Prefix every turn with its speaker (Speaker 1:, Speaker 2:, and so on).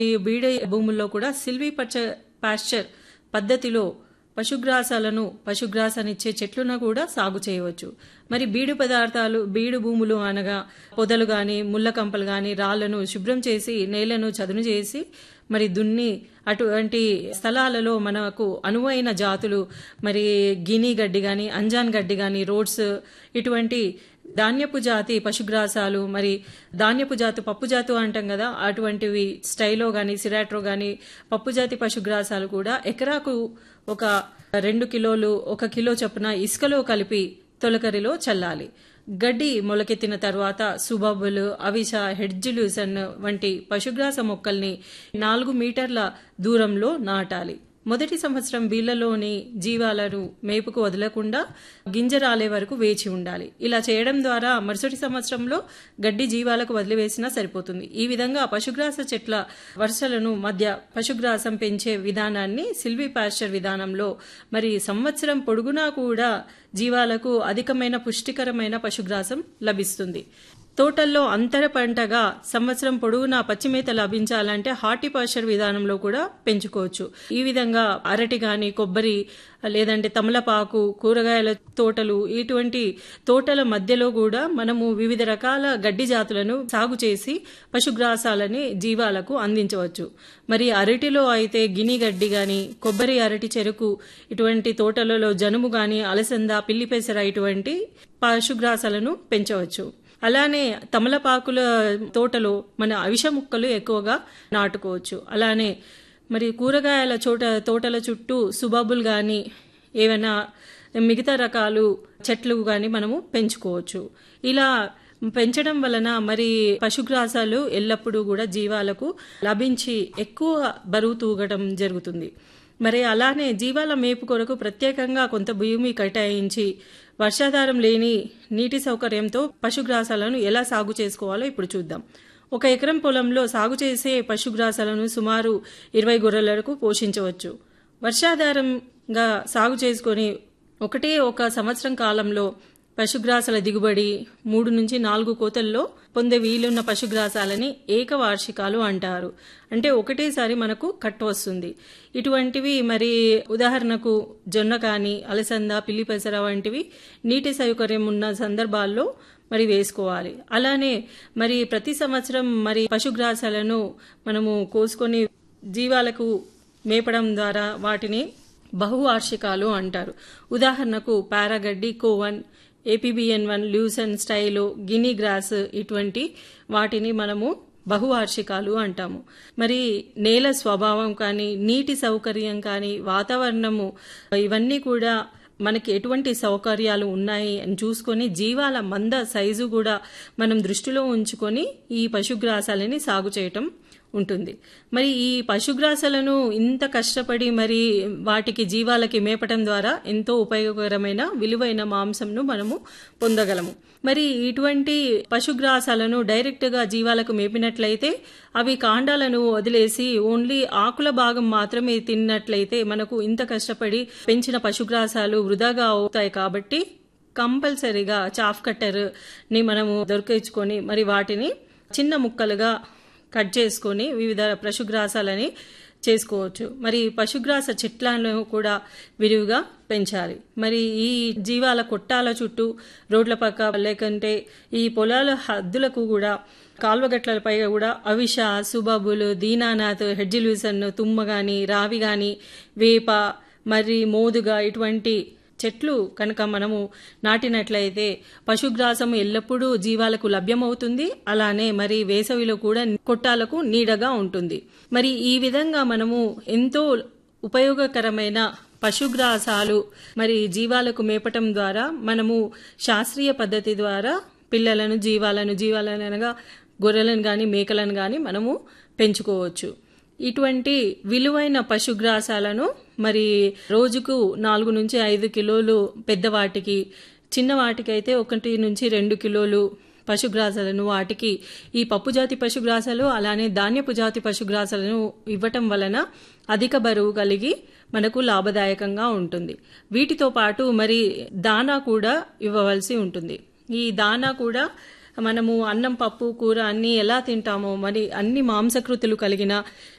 Speaker 1: ఈ బీడే భూముల్లో కూడా సిల్వీ పచ్చ పాస్చర్ పద్ధతిలో పశుగ్రాసాలను పశుగ్రాసాన్నిచ్చే చెట్లను కూడా సాగు చేయవచ్చు మరి బీడు పదార్థాలు బీడు భూములు అనగా పొదలు గాని ముళ్ళ కంపలు గాని రాళ్లను శుభ్రం చేసి నేలను చదును చేసి మరి దున్ని అటువంటి స్థలాలలో మనకు అనువైన జాతులు మరి గిని గడ్డి గాని అంజాన్ గడ్డి గాని రోడ్స్ ఇటువంటి ధాన్యపు జాతి పశుగ్రాసాలు మరి ధాన్యపు జాతి పప్పు జాతు అంటాం కదా అటువంటివి స్టైలో గాని సిరాట్రో గాని పప్పు జాతి పశుగ్రాసాలు కూడా ఎకరాకు ఒక రెండు కిలోలు ఒక కిలో చొప్పున ఇసుకలో కలిపి తొలకరిలో చల్లాలి గడ్డి మొలకెత్తిన తర్వాత సుబాబులు అవిస హెడ్జిలూసన్ వంటి పశుగ్రాస మొక్కల్ని నాలుగు మీటర్ల దూరంలో నాటాలి మొదటి సంవత్సరం వీళ్లలోని జీవాలను మేపుకు వదలకుండా గింజ రాలే వరకు వేచి ఉండాలి ఇలా చేయడం ద్వారా మరుసటి సంవత్సరంలో గడ్డి జీవాలకు వదిలివేసినా సరిపోతుంది ఈ విధంగా పశుగ్రాస చెట్ల వరుసలను మధ్య పశుగ్రాసం పెంచే విధానాన్ని సిల్వీ పాస్చర్ విధానంలో మరి సంవత్సరం పొడుగునా కూడా జీవాలకు అధికమైన పుష్టికరమైన పశుగ్రాసం లభిస్తుంది తోటల్లో అంతర పంటగా సంవత్సరం పొడవునా పచ్చిమేత లభించాలంటే హార్టిపాస్చర్ విధానంలో కూడా పెంచుకోవచ్చు ఈ విధంగా అరటి గాని కొబ్బరి లేదంటే తమలపాకు కూరగాయల తోటలు ఇటువంటి తోటల మధ్యలో కూడా మనము వివిధ రకాల గడ్డి జాతులను సాగు చేసి పశుగ్రాసాలని జీవాలకు అందించవచ్చు మరి అరటిలో అయితే గిని గడ్డి గాని కొబ్బరి అరటి చెరుకు ఇటువంటి తోటలలో జనుము గాని అలసంద పిల్లిపెసర ఇటువంటి పశుగ్రాసాలను పెంచవచ్చు అలానే తమలపాకుల తోటలో మన అవిష ముక్కలు ఎక్కువగా నాటుకోవచ్చు అలానే మరి కూరగాయల చోట తోటల చుట్టూ సుబాబులు కానీ ఏమైనా మిగతా రకాలు చెట్లు కానీ మనము పెంచుకోవచ్చు ఇలా పెంచడం వలన మరి పశుగ్రాసాలు ఎల్లప్పుడూ కూడా జీవాలకు లభించి ఎక్కువ బరువు తూగడం జరుగుతుంది మరి అలానే జీవాల మేపు కొరకు ప్రత్యేకంగా కొంత భూమి కేటాయించి వర్షాధారం లేని నీటి సౌకర్యంతో పశుగ్రాసాలను ఎలా సాగు చేసుకోవాలో ఇప్పుడు చూద్దాం ఒక ఎకరం పొలంలో సాగు చేసే పశుగ్రాసాలను సుమారు ఇరవై గొర్రెలకు పోషించవచ్చు వర్షాధారంగా సాగు చేసుకొని ఒకటే ఒక సంవత్సరం కాలంలో పశుగ్రాసాల దిగుబడి మూడు నుంచి నాలుగు కోతల్లో పొందే వీలున్న పశుగ్రాసాలని ఏకవార్షికాలు అంటారు అంటే ఒకటేసారి మనకు కట్ట వస్తుంది ఇటువంటివి మరి ఉదాహరణకు జొన్న కానీ అలసంద పిల్లిపెసర వంటివి నీటి సౌకర్యం ఉన్న సందర్భాల్లో మరి వేసుకోవాలి అలానే మరి ప్రతి సంవత్సరం మరి పశుగ్రాసాలను మనము కోసుకొని జీవాలకు మేపడం ద్వారా వాటిని బహువార్షికాలు అంటారు ఉదాహరణకు పారాగడ్డి కోవన్ ఏపీబిఎన్ వన్ ల్యూసన్ స్టైలు గినీ గ్రాస్ ఇటువంటి వాటిని మనము బహువార్షికాలు అంటాము మరి నేల స్వభావం కానీ నీటి సౌకర్యం కానీ వాతావరణము ఇవన్నీ కూడా మనకి ఎటువంటి సౌకర్యాలు ఉన్నాయి అని చూసుకొని జీవాల మంద సైజు కూడా మనం దృష్టిలో ఉంచుకొని ఈ పశుగ్రాసాలని సాగు చేయటం ఉంటుంది మరి ఈ పశుగ్రాసాలను ఇంత కష్టపడి మరి వాటికి జీవాలకి మేపటం ద్వారా ఎంతో ఉపయోగకరమైన విలువైన మాంసంను మనము పొందగలము మరి ఇటువంటి పశుగ్రాసాలను డైరెక్ట్ గా జీవాలకు మేపినట్లయితే అవి కాండాలను వదిలేసి ఓన్లీ ఆకుల భాగం మాత్రమే తిన్నట్లయితే మనకు ఇంత కష్టపడి పెంచిన పశుగ్రాసాలు వృధాగా అవుతాయి కాబట్టి కంపల్సరీగా చాఫ్ కట్టర్ ని మనము దొరికించుకొని మరి వాటిని చిన్న ముక్కలుగా కట్ చేసుకొని వివిధ పశుగ్రాసాలని చేసుకోవచ్చు మరి పశుగ్రాస చెట్లను కూడా విరివిగా పెంచాలి మరి ఈ జీవాల కొట్టాల చుట్టూ రోడ్ల పక్క లేకంటే ఈ పొలాల హద్దులకు కూడా కాల్వగట్లపై కూడా అవిష సుబాబులు దీనానాథ్ హెడ్జిలూసన్ తుమ్మ గాని రావి గాని వేప మరి మోదుగా ఇటువంటి చెట్లు కనుక మనము నాటినట్లయితే పశుగ్రాసము ఎల్లప్పుడూ జీవాలకు లభ్యమవుతుంది అలానే మరి వేసవిలో కూడా కొట్టాలకు నీడగా ఉంటుంది మరి ఈ విధంగా మనము ఎంతో ఉపయోగకరమైన పశుగ్రాసాలు మరి జీవాలకు మేపటం ద్వారా మనము శాస్త్రీయ పద్ధతి ద్వారా పిల్లలను జీవాలను జీవాలను అనగా గొర్రెలను గాని మేకలను గాని మనము పెంచుకోవచ్చు ఇటువంటి విలువైన పశుగ్రాసాలను మరి రోజుకు నాలుగు నుంచి ఐదు కిలోలు పెద్దవాటికి చిన్న వాటికైతే ఒకటి నుంచి రెండు కిలోలు పశుగ్రాసాలను వాటికి ఈ పప్పు జాతి పశుగ్రాసాలు అలానే ధాన్యపు జాతి పశుగ్రాసాలను ఇవ్వటం వలన అధిక బరువు కలిగి మనకు లాభదాయకంగా ఉంటుంది వీటితో పాటు మరి దానా కూడా ఇవ్వవలసి ఉంటుంది ఈ దానా కూడా మనము అన్నం పప్పు కూర అన్ని ఎలా తింటామో మరి అన్ని మాంసకృతులు కలిగిన